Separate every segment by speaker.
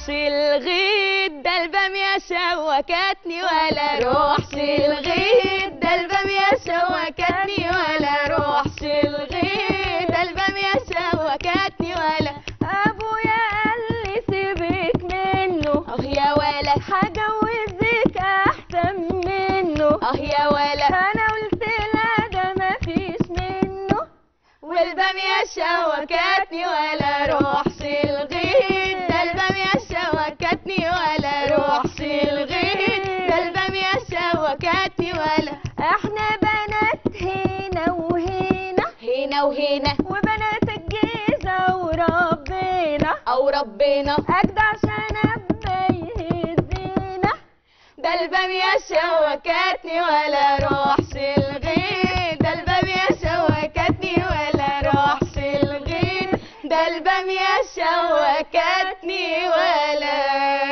Speaker 1: روحش الغيط ده البامية شوكتني ولا روحش الغيط ده البامية شوكتني ولا روحش الغيط ده البامية شوكتني ولا
Speaker 2: ابويا قال لي سيبك منه
Speaker 1: اه يا ولا
Speaker 2: هجوزك احسن منه
Speaker 1: اه يا ولا
Speaker 2: انا قلت لا ده مفيش منه
Speaker 1: والبامية شوكتني ولا روحش الغيط ده البامية شوكتني ولا روحش الغيط ده البامية شوكتني ولا
Speaker 2: احنا بنات هنا وهنا
Speaker 1: هنا وهنا
Speaker 2: وبنات الجيزة وربنا
Speaker 1: او ربنا
Speaker 2: اجدع شنب ما يهزنا
Speaker 1: ده البامية شوكتني ولا روحش الغيط ده البامية شوكتني ولا روحش الغيط ده البامية شوكتني ولا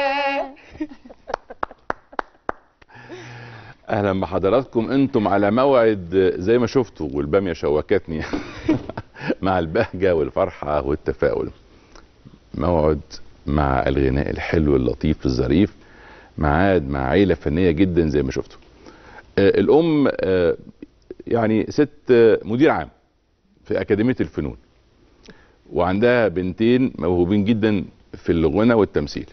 Speaker 3: اهلا بحضراتكم انتم على موعد زي ما شفتوا والباميه شوكتني مع البهجه والفرحه والتفاؤل موعد مع الغناء الحلو اللطيف الظريف معاد مع عيله فنيه جدا زي ما شفتوا آه، الام آه، يعني ست آه، مدير عام في اكاديميه الفنون وعندها بنتين موهوبين جدا في الغنى والتمثيل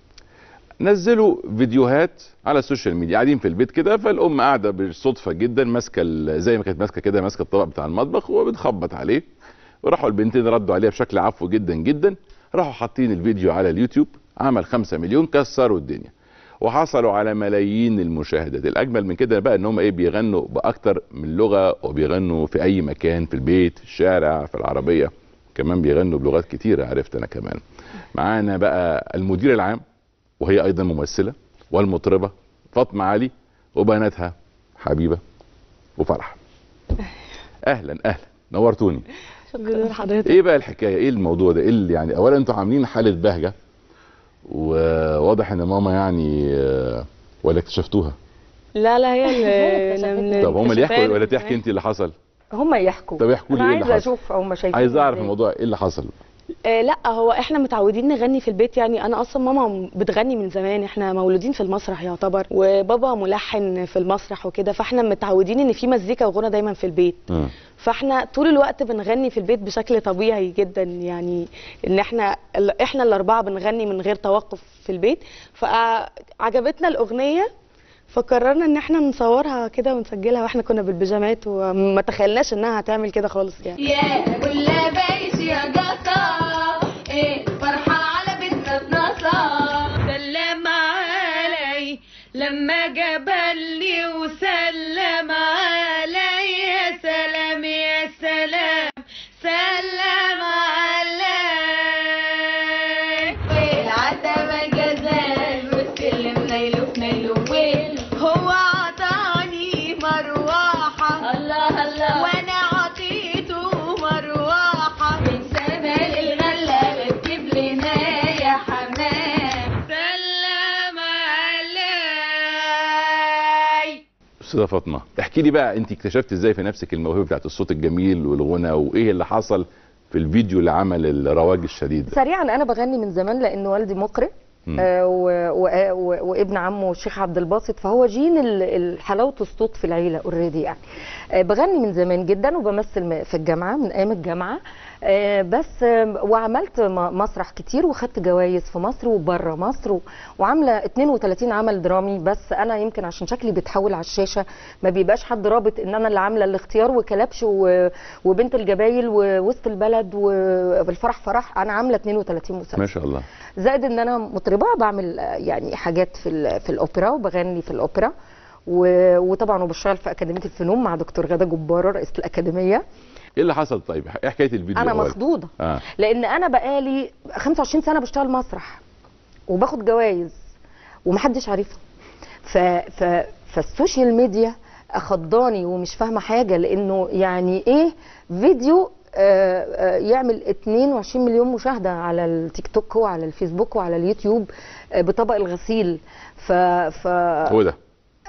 Speaker 3: نزلوا فيديوهات على السوشيال ميديا قاعدين في البيت كده فالام قاعده بالصدفه جدا ماسكه ال- زي ما كانت ماسكه كده ماسكه الطبق بتاع المطبخ وبتخبط عليه وراحوا البنتين ردوا عليها بشكل عفو جدا جدا راحوا حاطين الفيديو على اليوتيوب عمل خمسة مليون كسروا الدنيا وحصلوا على ملايين المشاهدات الاجمل من كده بقى ان هم ايه بيغنوا باكتر من لغه وبيغنوا في اي مكان في البيت في الشارع في العربيه كمان بيغنوا بلغات كتيره عرفت انا كمان معانا بقى المدير العام وهي ايضا ممثله والمطربه فاطمه علي وبناتها حبيبه وفرح اهلا اهلا نورتوني
Speaker 1: شكرا حضرتك
Speaker 3: ايه بقى الحكايه ايه الموضوع ده ايه اللي يعني اولا انتوا عاملين حاله بهجه وواضح ان ماما يعني آه، ولا اكتشفتوها
Speaker 1: لا لا هي اللي
Speaker 3: طب هم اللي يحكوا ولا
Speaker 1: اكتشفها
Speaker 3: تحكي انت اللي حصل
Speaker 2: هم يحكوا
Speaker 3: طب احكوا لي
Speaker 2: انا
Speaker 3: ايه اللي
Speaker 2: عايزه
Speaker 3: حصل
Speaker 2: اشوف هم شايفين
Speaker 3: عايز اعرف
Speaker 2: إزاي.
Speaker 3: الموضوع ايه اللي حصل
Speaker 1: آه لا هو احنا متعودين نغني في البيت يعني انا اصلا ماما بتغني من زمان احنا مولودين في المسرح يعتبر وبابا ملحن في المسرح وكده فاحنا متعودين ان في مزيكا وغنى دايما في البيت
Speaker 3: مم.
Speaker 1: فاحنا طول الوقت بنغني في البيت بشكل طبيعي جدا يعني ان احنا ال- احنا الاربعه بنغني من غير توقف في البيت فعجبتنا الاغنيه فقررنا ان احنا نصورها كده ونسجلها واحنا كنا بالبيجامات وما تخيلناش انها هتعمل كده خالص يعني
Speaker 4: يا كل بايش يا قطا ايه فرحة على بنتنا اتنصر سلم علي لما جبلني وسلم علي يا سلام يا سلام سلم علي والعتبة جزال والسلم نيلو في نيلو ويل هو عطاني مروحة الله الله وانا عطيته مروحة من سما للغلة بتجيب لنا يا حمام سلم علي
Speaker 3: استاذه فاطمه احكي لي بقى انت اكتشفت ازاي في نفسك الموهبه بتاعت الصوت الجميل والغنى وايه اللي حصل في الفيديو اللي عمل الرواج الشديد ده
Speaker 2: سريعا انا بغني من زمان لان والدي مقرئ
Speaker 3: مم.
Speaker 2: آه، و- و- و- وابن عمه الشيخ عبد الباسط فهو جين ال- ال- حلاوه الصوت في العيله اوريدي يعني آه، بغني من زمان جدا وبمثل م- في الجامعه من ايام الجامعه آه، بس آه، وعملت م- مسرح كتير وخدت جوائز في مصر وبره مصر و- وعامله 32 عمل درامي بس انا يمكن عشان شكلي بيتحول على الشاشه ما بيبقاش حد رابط ان انا اللي عامله الاختيار وكلبش و- وبنت الجبايل ووسط البلد والفرح فرح انا عامله 32 مسلسل
Speaker 3: ما شاء الله
Speaker 2: زائد ان انا مطربه بعمل آه، يعني حاجات في ال- في الاوبرا وبغني في الاوبرا و- وطبعا وبشتغل في اكاديميه الفنون مع دكتور غاده جباره رئيسه الاكاديميه
Speaker 3: ايه اللي حصل طيب ايه حكايه الفيديو
Speaker 2: انا
Speaker 3: أولاً؟
Speaker 2: مخضوضه
Speaker 3: اه
Speaker 2: لان انا بقالي 25 سنه بشتغل مسرح وباخد جوائز ومحدش عارفها ف... ف... فالسوشيال ميديا خضاني ومش فاهمه حاجه لانه يعني ايه فيديو آه، آه، يعمل 22 مليون مشاهده على التيك توك وعلى الفيسبوك وعلى اليوتيوب آه، بطبق الغسيل ف ف
Speaker 3: هو ده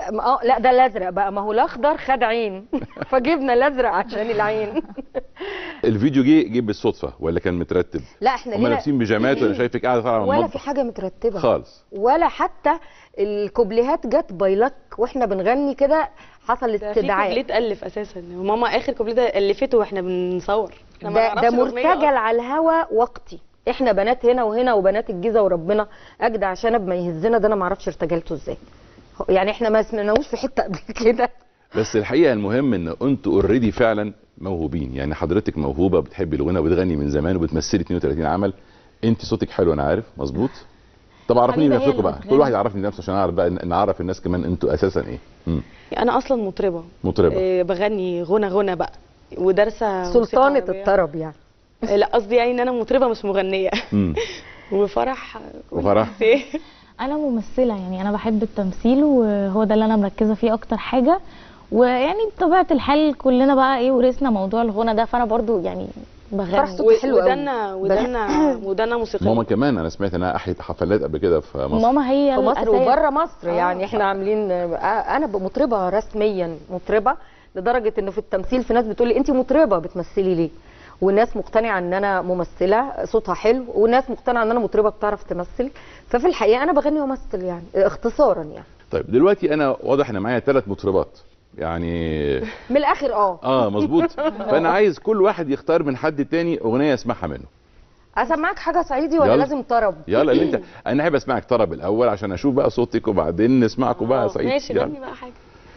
Speaker 2: ما- اه لا ده الازرق بقى ما هو الاخضر خد عين فجبنا الازرق عشان العين
Speaker 3: الفيديو جه جه بالصدفه ولا كان مترتب
Speaker 2: لا احنا
Speaker 3: هم
Speaker 2: لينا
Speaker 3: لابسين بيجامات وانا شايفك قاعده طالعه من
Speaker 2: ولا في
Speaker 3: المطبخ
Speaker 2: حاجه مترتبه
Speaker 3: خالص
Speaker 2: ولا حتى الكوبليهات جت بايلك واحنا بنغني كده حصل
Speaker 1: ده في
Speaker 2: استدعاء
Speaker 1: كوبليه اتالف اساسا وماما اخر كوبليه ده الفته واحنا بنصور إحنا ما
Speaker 2: ده,
Speaker 1: نعرفش
Speaker 2: ده
Speaker 1: الأغنية
Speaker 2: مرتجل على الهوا وقتي احنا بنات هنا وهنا وبنات الجيزه وربنا اجدع شنب ما يهزنا ده انا ما اعرفش ارتجلته ازاي يعني احنا ما سمعناهوش في حته قبل كده
Speaker 3: بس الحقيقه المهم ان انتوا اوريدي فعلا موهوبين يعني حضرتك موهوبه بتحبي الغنى وبتغني من زمان وبتمثلي 32 عمل انت صوتك حلو انا عارف مظبوط طب عرفوني
Speaker 5: حبيبة هي
Speaker 3: بنفسكم
Speaker 5: اللي
Speaker 3: بقى
Speaker 5: بتغني.
Speaker 3: كل واحد يعرفني بنفسه عشان اعرف بقى إن- نعرف الناس كمان انتوا اساسا ايه مم.
Speaker 1: انا اصلا مطربه
Speaker 3: مطربه
Speaker 1: إيه، بغني غنى غنى بقى ودارسه موسيقى
Speaker 2: سلطانه
Speaker 1: عربية.
Speaker 2: الطرب يعني
Speaker 1: إيه، لا قصدي يعني ان انا مطربه مش مغنيه
Speaker 3: مم.
Speaker 1: وفرح
Speaker 3: وفرح
Speaker 1: إيه؟
Speaker 5: انا ممثله يعني انا بحب التمثيل وهو ده اللي انا مركزه فيه اكتر حاجه ويعني بطبيعه الحال كلنا بقى ايه ورثنا موضوع الغنى ده فانا برضو يعني
Speaker 2: فرح
Speaker 5: بغني
Speaker 2: صوتك حلو قوي.
Speaker 1: ودنا ودنا ودنا موسيقيه
Speaker 3: ماما كمان انا سمعت انها احيت حفلات قبل كده في مصر
Speaker 5: ماما هي
Speaker 2: في مصر
Speaker 5: الأساس.
Speaker 2: وبره مصر
Speaker 1: آه.
Speaker 2: يعني احنا عاملين آه، انا ب- مطربه رسميا مطربه لدرجه انه في التمثيل في ناس بتقول لي انت مطربه بتمثلي ليه وناس مقتنعه ان انا ممثله صوتها حلو وناس مقتنعه ان انا مطربه بتعرف تمثل ففي الحقيقه انا بغني وامثل يعني اختصارا يعني
Speaker 3: طيب دلوقتي انا واضح ان معايا ثلاث مطربات يعني
Speaker 2: من الاخر اه
Speaker 3: اه مظبوط فانا عايز كل واحد يختار من حد تاني اغنيه اسمعها منه
Speaker 2: اسمعك حاجه صعيدي ولا
Speaker 3: يلا.
Speaker 2: لازم طرب
Speaker 3: يلا اللي انت انا احب اسمعك طرب الاول عشان اشوف بقى صوتك وبعدين نسمعكم بقى
Speaker 1: آه،
Speaker 3: سعيد
Speaker 1: ماشي
Speaker 3: يلا.
Speaker 1: غني بقى حاجه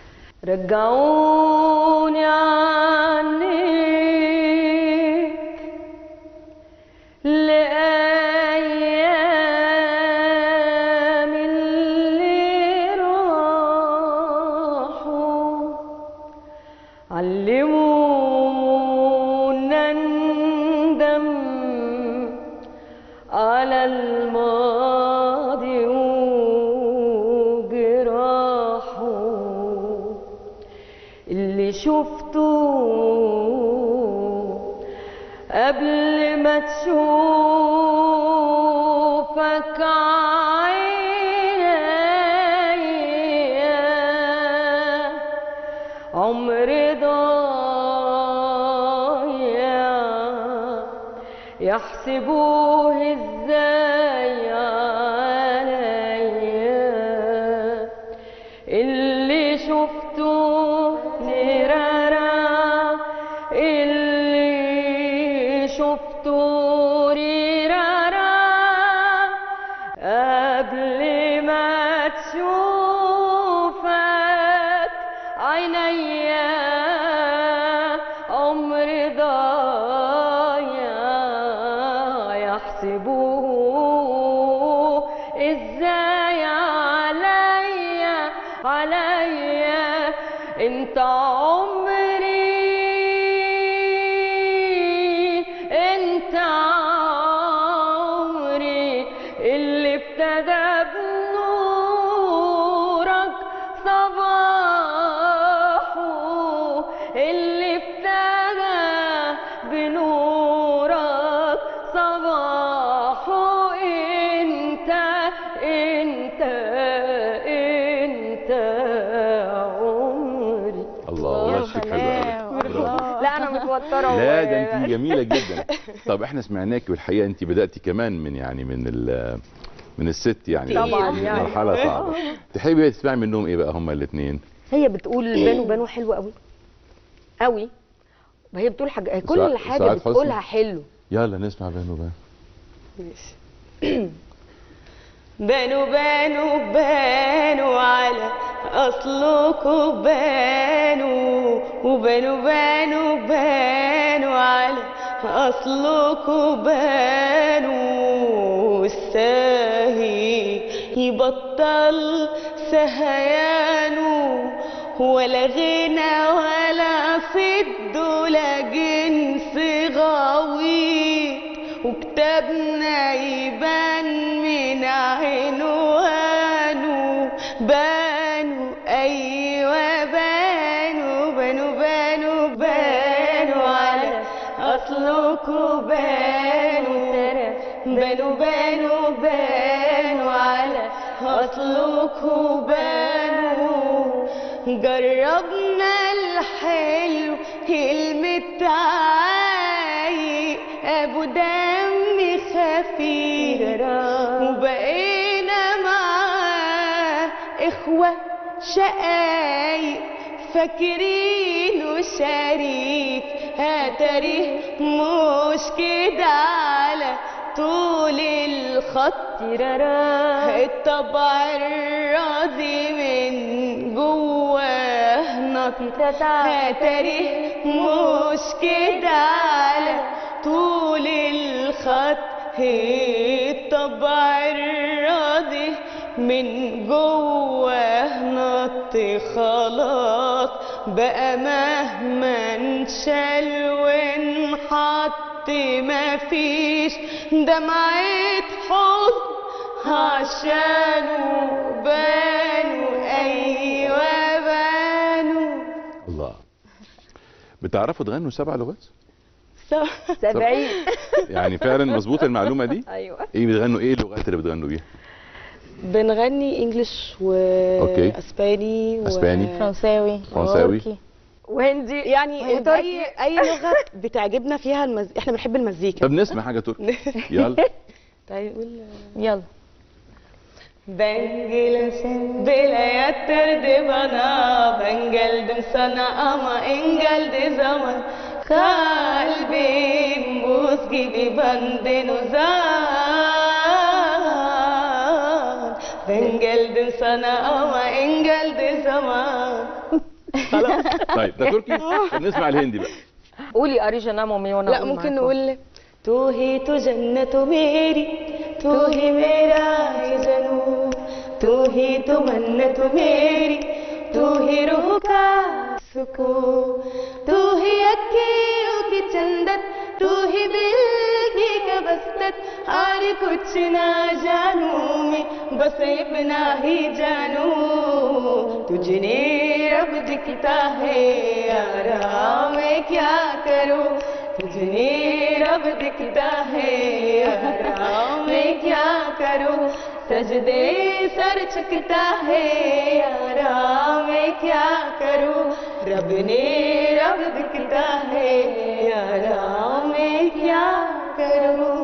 Speaker 2: رجعوني عنك لأيام اللي راحوا علمونا ندم على الماضي وجراحه اللي شفته قبل ما تشوفك عينيا عمري ضايع يحسبوه ازاي عليا اللي شفته نرارا اللي شفته ريرارا قبل ما تشوفك عينيا عمري ضايع يحسبوه ازاي عليا عليا انت عمري انت عمري اللي ابتدى بنورك صباحه اللي ابتدى بنورك صباحه انت انت انت عمري
Speaker 3: الله والله صوتك حلو قوي برافو.
Speaker 2: لا انا متوتره
Speaker 3: لا ده انت جميله جدا طب احنا سمعناكي والحقيقه انت بداتي كمان من يعني من ال من الست يعني
Speaker 2: طبعاً
Speaker 3: دي
Speaker 2: يعني.
Speaker 3: مرحله صعبه تحبي بقى تسمعي منهم ايه بقى هما الاثنين
Speaker 2: هي بتقول بانوا بانوا حلو قوي قوي هي بتقول حاجه هي كل
Speaker 3: سعاد-
Speaker 2: حاجه
Speaker 3: سعاد حسني.
Speaker 2: بتقولها حلو
Speaker 3: يلا نسمع بانو بقى
Speaker 1: ماشي بانوا بانوا بانوا على اصلكوا بانوا وبانوا بانوا بانوا على اصلكوا بانوا الساهي يبطل سهيانه ولا غنى ولا فد ولا جنس غويط وكتابنا يبان من عنوانه بانوا ايوه بانوا بانوا بانوا بانوا على اصلكوا بانوا بانوا بانوا بانوا على اصلكوا بانوا جربنا الحلو المتعايق ابو دم خفيف وبقينا معاه اخوة شقايق فاكرينه شريك هتاريه مش كده على طول الخط الطبع الراضي من جواه نط هتاريه مش كده على طول الخط الطبع الراضي من جواه نط خلاص بقى مهما انشال وانحط مفيش دمعة حزن عشانه بانوا ايوه بانوا
Speaker 3: الله بتعرفوا تغنوا سبع لغات
Speaker 2: سبعين
Speaker 3: يعني فعلا مظبوط المعلومه دي
Speaker 2: ايوه
Speaker 3: ايه بتغنوا ايه اللغات اللي بتغنوا بيها
Speaker 1: بنغني انجلش
Speaker 3: أوكي.
Speaker 1: واسباني و...
Speaker 3: أسباني.
Speaker 5: فرنساوي
Speaker 3: فرنساوي.
Speaker 5: تركي.
Speaker 2: وهندي
Speaker 1: يعني اي
Speaker 2: وتركي.
Speaker 1: اي لغه بتعجبنا فيها المز... احنا بنحب المزيكا
Speaker 3: طب نسمع حاجه تركي يلا
Speaker 1: طيب قول
Speaker 5: يلا
Speaker 1: Ben gelirsin bilettirdi bana Ben geldim sana ama en geldi zaman Kalbim buz gibi benden uzak Ben geldim sana ama en geldi zaman خلاص
Speaker 3: طيب ده تركي طب نسمع الهندي بقى
Speaker 2: قولي اريجا نامو ميونا
Speaker 1: لا ممكن نقول تو هي تو جنة मेरी तू ही मेरा है जनू तू ही तो मन्नत मेरी तू ही रूह का सुकून तू ही अखियों की चंदत तू ही दिल की कबस्तत और कुछ ना जानू मैं बस इतना ही जानू तुझने रब दिखता है यारा मैं क्या करूं तुझने रब दिखता है यारा मैं क्या करूं सजदे सर झुकता है यारा मैं क्या करूं रब ने रब दिखता है यारा मैं क्या करूं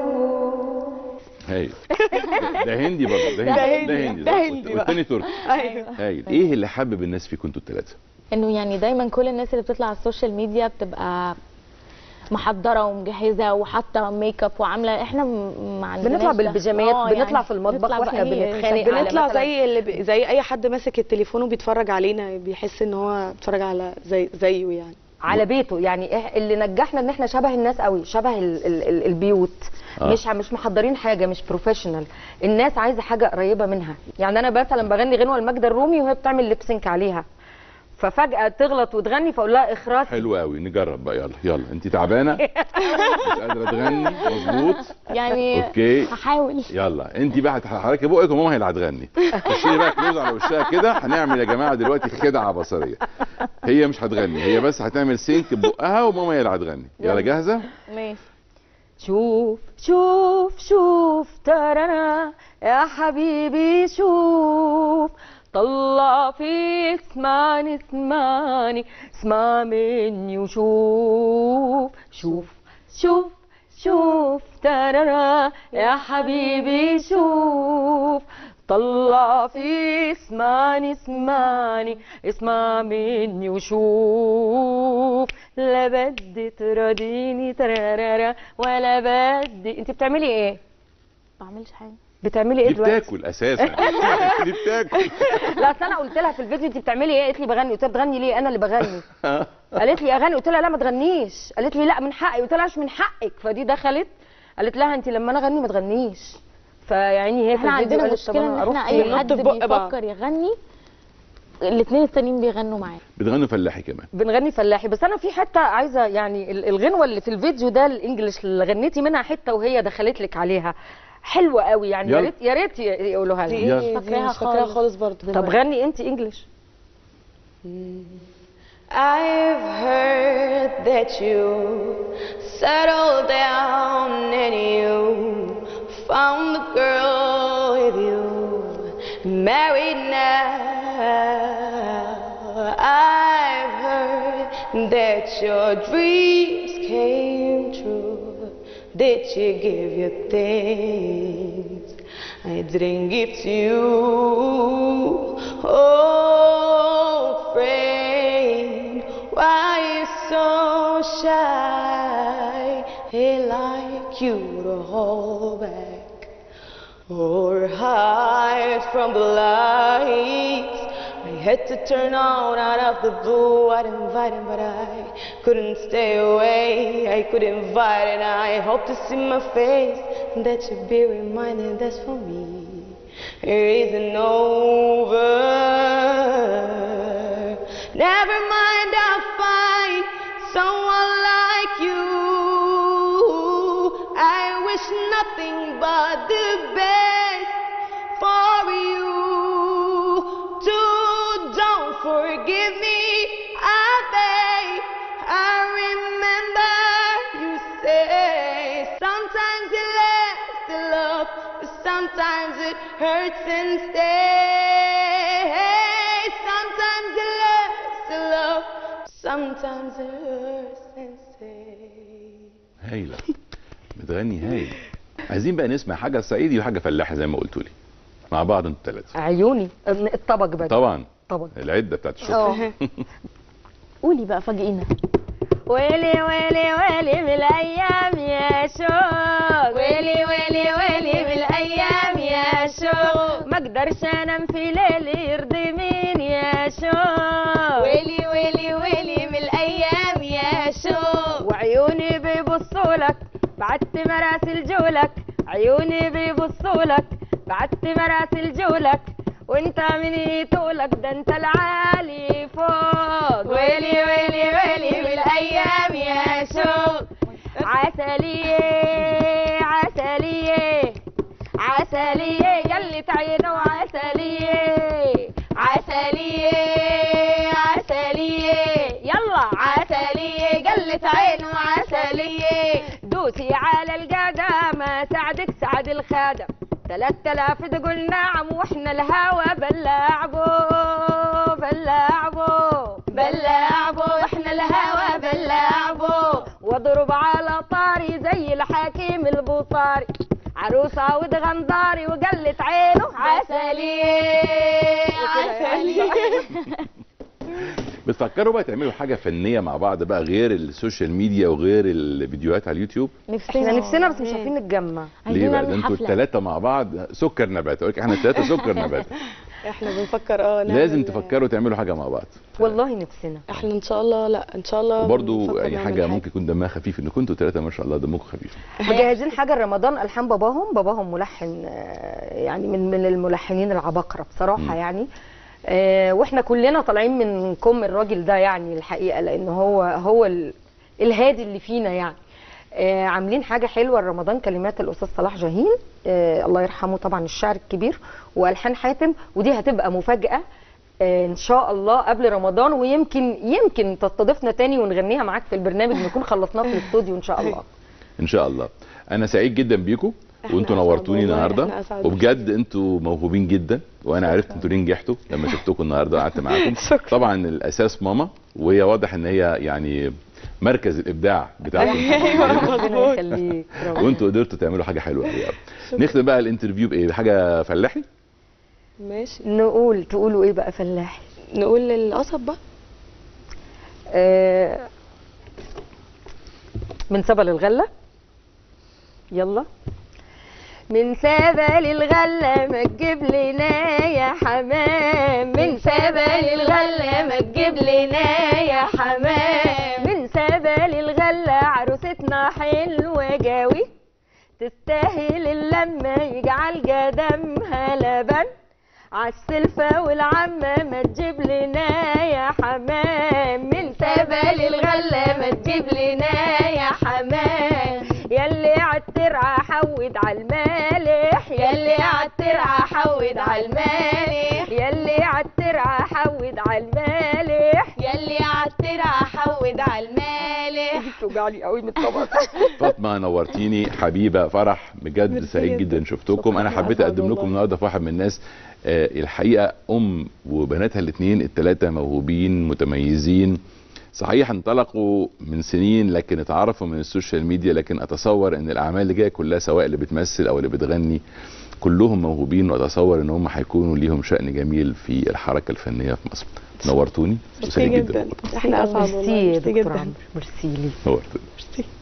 Speaker 3: هايل ده- ده هندي برضه ده
Speaker 1: ده
Speaker 3: هندي
Speaker 1: هندي،
Speaker 3: ده
Speaker 1: ده
Speaker 3: هندي
Speaker 1: هندي
Speaker 3: والت-
Speaker 1: بقى.
Speaker 3: والتاني تركي
Speaker 1: ايوه
Speaker 3: هايل ايه اللي حبب الناس فيكم انتوا الثلاثه
Speaker 5: انه يعني دايما كل الناس اللي بتطلع على السوشيال ميديا بتبقى محضره ومجهزه وحاطه ميك اب وعامله احنا م- ما عندناش
Speaker 2: بنطلع
Speaker 5: ده.
Speaker 2: بالبيجامات،
Speaker 5: آه،
Speaker 2: بنطلع في المطبخ
Speaker 5: نطلع
Speaker 2: وإحنا
Speaker 5: بأي
Speaker 2: بنتخانق
Speaker 5: شكل.
Speaker 2: على
Speaker 1: بنطلع
Speaker 2: مثلاً-
Speaker 1: زي اللي ب... زي اي حد ماسك التليفون وبيتفرج علينا بيحس ان هو بيتفرج على زي زيه يعني
Speaker 2: على بيته يعني إح- اللي نجحنا ان احنا شبه الناس قوي شبه ال ال ال البيوت
Speaker 3: آه.
Speaker 2: آه. مش مش محضرين حاجه مش بروفيشنال الناس عايزه حاجه قريبه منها يعني انا مثلا بغني غنوه لماجدة الرومي وهي بتعمل ليبسينك عليها ففجاه تغلط وتغني فاقول لها اخراجي
Speaker 3: حلو قوي نجرب بقى يلا يلا انت تعبانه مش قادره تغني مظبوط
Speaker 5: يعني
Speaker 3: اوكي
Speaker 5: هحاول
Speaker 3: يلا انت بقى هتحركي بقك وماما هي اللي هتغني تشيلي بقى كلوز على وشها كده هنعمل يا جماعه دلوقتي خدعه بصريه هي مش هتغني هي بس هتعمل سينك ببقها وماما هي اللي هتغني يلا جاهزه
Speaker 5: ماشي
Speaker 2: شوف شوف شوف ترانا يا حبيبي شوف طلع فيك اسمعني اسمعني اسمع مني وشوف شوف شوف شوف ترانا يا حبيبي شوف طلع في اسمعني اسمعني اسمع مني وشوف لا بدي تراضيني ترارارا ولا بدي انت بتعملي ايه
Speaker 5: ما بعملش حاجه
Speaker 2: بتعملي ايه
Speaker 3: دي
Speaker 2: دلوقتي
Speaker 3: بتاكل اساسا دي بتاكل
Speaker 2: لا اصل انا قلت لها في الفيديو انت بتعملي ايه قالت لي بغني قلت لها بتغني ليه انا اللي بغني قالت لي اغني قلت لها لا ما تغنيش قالت لي لا من حقي قلت لها مش من حقك فدي دخلت قالت لها انت لما انا اغني ما تغنيش فيعني هي في
Speaker 5: احنا
Speaker 2: الفيديو
Speaker 5: عندنا
Speaker 2: قالت طب
Speaker 5: مشكله
Speaker 2: انا
Speaker 5: ان
Speaker 2: اروح
Speaker 5: احنا اي
Speaker 2: فين؟
Speaker 5: حد
Speaker 1: نط في بق بعض.
Speaker 5: بيفكر يغني الاثنين التانيين بيغنوا معاه
Speaker 3: بتغنوا فلاحي كمان
Speaker 2: بنغني فلاحي بس انا في حته عايزه يعني ال- الغنوه اللي في الفيديو ده الانجليش اللي غنيتي منها حته وهي دخلت لك عليها حلوه قوي يعني يا
Speaker 3: يلا.
Speaker 2: ريت يا ريت ي- يقولوها
Speaker 1: دي
Speaker 2: لنا
Speaker 3: يلا.
Speaker 1: ايه دي
Speaker 5: فاكراها
Speaker 1: مش فاكراها
Speaker 5: خالص.
Speaker 1: خالص برضه
Speaker 2: طب غني انت انجليش
Speaker 1: I've heard that you settled down and you found the girl with you married now. that your dreams came true? Did she give you things I didn't give to you? Oh, friend, why you so shy? He like you to hold back or hide from the lights. I had to turn on out of the blue. I'd invite him, but I couldn't stay away. I could invite, and I hope to see my face. And that you be reminded that's for me. It isn't over. Never mind, I'll find someone like you. I wish nothing but the best for you. Too, don't forgive me. I beg. I remember you say sometimes it lasts the love, but sometimes it hurts and stays. Sometimes it lasts the love, sometimes it hurts and stays.
Speaker 3: هايله بتغني هايل عايزين بقى نسمع حاجه صعيدي وحاجه فلاحي زي ما قلتوا لي مع بعض انتوا الثلاثه
Speaker 2: عيوني الطبق بقى
Speaker 3: طبعا
Speaker 2: طبق
Speaker 3: العده بتاعت الشغل
Speaker 2: اه
Speaker 5: قولي بقى فاجئينا
Speaker 2: ويلي ويلي ويلي بالايام يا شوق
Speaker 4: ويلي ويلي ويلي بالايام يا شوق
Speaker 2: ما اقدرش انام في ليلي يرضي مين يا شوق
Speaker 4: ويلي ويلي ويلي بالايام يا شوق
Speaker 2: وعيوني بيبصوا لك بعت مراسل جولك عيوني بيبصوا لك بعت مراسل جولك وانت من طولك ده انت العالي فوق
Speaker 4: ويلي ويلي ويلي بالايام يا شوق
Speaker 2: عسلية عسلية عسلية قلت عينه عسلية
Speaker 4: عسلية عسلية
Speaker 2: يلا
Speaker 4: عسلية قلت عينه عسلية
Speaker 2: دوسي على القاقة ما ساعدك سعد الخادم تلات تلاف تقول نعم واحنا الهوى بلعبو بلعبو
Speaker 4: بلعبو احنا الهوى بلعبو
Speaker 2: واضرب على طاري زي الحكيم البوطاري عروسة ود غنداري وقلت عينه
Speaker 4: عسلية عسلية
Speaker 3: بتفكروا بقى تعملوا حاجه فنيه مع بعض بقى غير السوشيال ميديا وغير الفيديوهات على اليوتيوب
Speaker 5: نفسنا
Speaker 2: احنا نفسنا بس مش عارفين نتجمع
Speaker 3: ليه
Speaker 5: عايزين
Speaker 3: بقى ده
Speaker 5: نعمل
Speaker 3: انتوا
Speaker 5: حفله
Speaker 3: الثلاثه مع بعض سكر نبات اقول لك احنا الثلاثه سكر نبات
Speaker 1: احنا بنفكر اه نعمل-
Speaker 3: لازم تفكروا تعملوا حاجه مع بعض
Speaker 2: والله نفسنا
Speaker 1: احنا ان شاء الله لا ان شاء الله
Speaker 3: وبرضه
Speaker 1: بنفكر
Speaker 3: اي
Speaker 1: نعمل
Speaker 3: حاجه ممكن يكون دمها خفيف ان كنتوا ثلاثه ما شاء الله دمكم خفيف
Speaker 2: مجهزين حاجه لرمضان الحان باباهم باباهم ملحن آه، يعني من من الملحنين العباقره بصراحه
Speaker 3: مم.
Speaker 2: يعني آه، واحنا كلنا طالعين من كم الراجل ده يعني الحقيقه لان هو هو ال- الهادي اللي فينا يعني آه، عاملين حاجه حلوه لرمضان كلمات الاستاذ صلاح جاهين آه، الله يرحمه طبعا الشاعر الكبير والحان حاتم ودي هتبقى مفاجاه آه، ان شاء الله قبل رمضان ويمكن يمكن تستضيفنا تاني ونغنيها معاك في البرنامج نكون خلصناه في الاستوديو ان شاء الله
Speaker 3: ان شاء الله انا سعيد جدا بيكم
Speaker 1: إحنا
Speaker 3: وانتوا
Speaker 1: أسعد
Speaker 3: نورتوني
Speaker 1: والله،
Speaker 3: النهارده
Speaker 1: إحنا أسعد.
Speaker 3: وبجد انتوا موهوبين جدا وانا عرفت انتوا ليه نجحتوا لما شفتكم النهارده وقعدت معاكم
Speaker 1: شكراً.
Speaker 3: طبعا الاساس ماما وهي واضح ان هي يعني مركز الابداع بتاعكم
Speaker 2: ربنا يخليك ربنا
Speaker 3: وانتوا قدرتوا تعملوا حاجه حلوه قوي نختم بقى الانترفيو بايه حاجه فلاحي
Speaker 1: ماشي
Speaker 2: نقول تقولوا ايه بقى فلاحي
Speaker 1: نقول للقصب بقى
Speaker 2: آه، من سبل الغلة يلا من سبل الغلة ما تجيب لنا يا حمام من سبل الغلة ما تجيب لنا يا حمام من سبل الغلة عروستنا حلوة جاوي تستاهل اللمة يجعل قدمها لبن عالسلفة والعمة ما تجيب لنا يا حمام من سبل الغلة ما تجيب لنا يا حمام يلي عالترعة حود عالمالح
Speaker 4: يلي عالترعة حود عالمالح
Speaker 2: يلي عالترعة حود عالمالح
Speaker 4: يلي عالترعة حود عالمالح
Speaker 2: توجعلي قوي من الطبق
Speaker 3: فاطمه نورتيني حبيبه فرح بجد
Speaker 1: ميرسي
Speaker 3: سعيد
Speaker 1: جدا.
Speaker 3: جدا شفتكم انا
Speaker 1: شكراً.
Speaker 3: حبيت
Speaker 1: أسعد
Speaker 3: اقدم لكم
Speaker 1: والله.
Speaker 3: النهارده في واحد من الناس آه، الحقيقه ام وبناتها الاثنين الثلاثه موهوبين متميزين صحيح انطلقوا من سنين لكن اتعرفوا من السوشيال ميديا لكن اتصور ان الاعمال اللي جايه كلها سواء اللي بتمثل او اللي بتغني كلهم موهوبين واتصور ان هم هيكونوا ليهم شأن جميل في الحركه الفنيه في مصر نورتوني
Speaker 1: ميرسي جدا احنا اسعد والله
Speaker 2: ميرسي يا
Speaker 1: ميرسي
Speaker 2: دكتور
Speaker 1: جدا
Speaker 2: عمرو ميرسي ليك
Speaker 3: نورتوني
Speaker 1: ميرسي